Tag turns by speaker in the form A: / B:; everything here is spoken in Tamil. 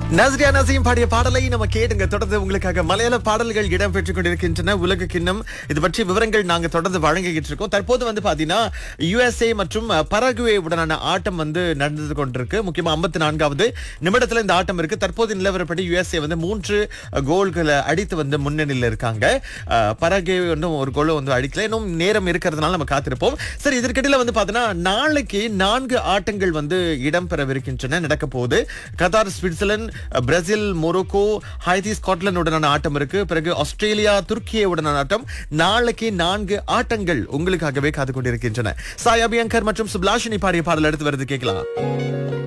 A: நஸ்ரியா நசீம் பாடிய பாடலை நம்ம கேட்டுங்க தொடர்ந்து உங்களுக்காக மலையாள பாடல்கள் இடம் பெற்றுக் கொண்டிருக்கின்றன உலக கிண்ணம் இது பற்றி விவரங்கள் நாங்க தொடர்ந்து வழங்கிக்கிட்டு இருக்கோம் தற்போது வந்து பாத்தீங்கன்னா யுஎஸ்ஏ மற்றும் பரகுவே உடனான ஆட்டம் வந்து நடந்து கொண்டிருக்கு முக்கியமா ஐம்பத்தி நான்காவது நிமிடத்துல இந்த ஆட்டம் இருக்கு தற்போது நிலவரப்படி யுஎஸ்ஏ வந்து மூன்று கோல்களை அடித்து வந்து முன்னணியில் இருக்காங்க அஹ், பரகுவே இன்னும் ஒரு கோல் வந்து அடிக்கல இன்னும் நேரம் இருக்கிறதுனால நம்ம காத்திருப்போம் சரி இதற்கிடையில வந்து பாத்தீங்கன்னா நாளைக்கு நான்கு ஆட்டங்கள் வந்து இடம்பெறவிருக்கின்றன நடக்க போகுது Qatar Switzerland Brazil Morocco Haiti Scotland உடனான ஆட்டம் இருக்கு பிறகு ஆஸ்திரேலியா துருக்கிய உடனான ஆட்டம் நாளைக்கு நான்கு ஆட்டங்கள் உங்களுக்காகவே காத்து கொண்டிருக்கின்றன சாய் அபியங்கர் மற்றும் சுப்லாஷினி பாடிய பாடல் எடுத்து வருது கேட்கலாம்